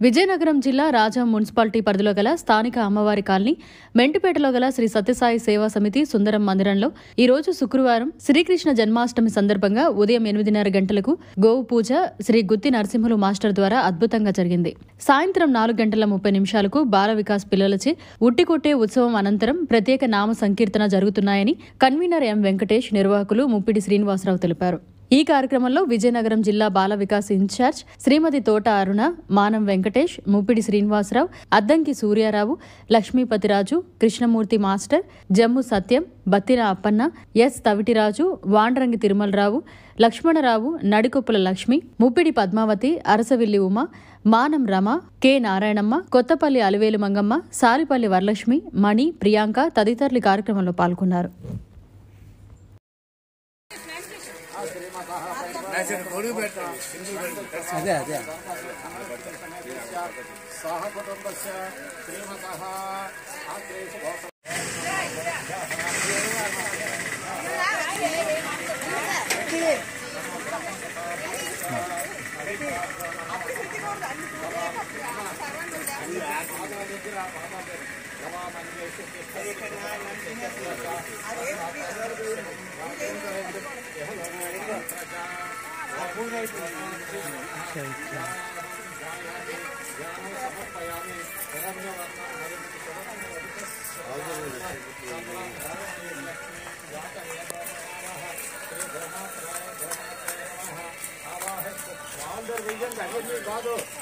విజయనగరం జిల్లా రాజా మున్సిపాలిటీ పరిధిలో గల స్థానిక అమ్మవారి కాలనీ మెంటిపేటలో గల శ్రీ సత్యసాయి సేవా సమితి సుందరం మందిరంలో ఈ రోజు శుక్రవారం శ్రీకృష్ణ జన్మాష్టమి సందర్భంగా ఉదయం ఎనిమిదిన్నర గంటలకు గోవు పూజ శ్రీ గుత్తి నరసింహులు మాస్టర్ ద్వారా అద్భుతంగా జరిగింది సాయంత్రం నాలుగు గంటల ముప్పై నిమిషాలకు బాల వికాస్ పిల్లలచే ఉట్టికొట్టే ఉత్సవం అనంతరం ప్రత్యేక నామ సంకీర్తన జరుగుతున్నాయని కన్వీనర్ ఎం వెంకటేష్ నిర్వాహకులు ముప్పిడి శ్రీనివాసరావు తెలిపారు ఈ కార్యక్రమంలో విజయనగరం జిల్లా బాల వికాస్ ఇన్ఛార్జ్ శ్రీమతి Thota Aruna Manam Venkatesh Muppidi Srinivasarao Addanki Suryarao Lakshmipathiraju Krishnamurthy master Jammu Satyam Battina Appanna S Tavitiraju Vandrangi Tirumalarao Lakshmanarao Nadikoppula Lakshmi Muppidi Padmavathi Arasavilli Uma Manam Rama K Narayanamma Kothapalli Alivelu Mangamma Salipalli Varalakshmi Mani Priyanka తదితరులు ఈ కార్యక్రమంలో పాల్గొన్నారు అదే అదే సహ కుటుంబస్య శ్రీమతః ఆగ్రేషు గోత్ర కాదు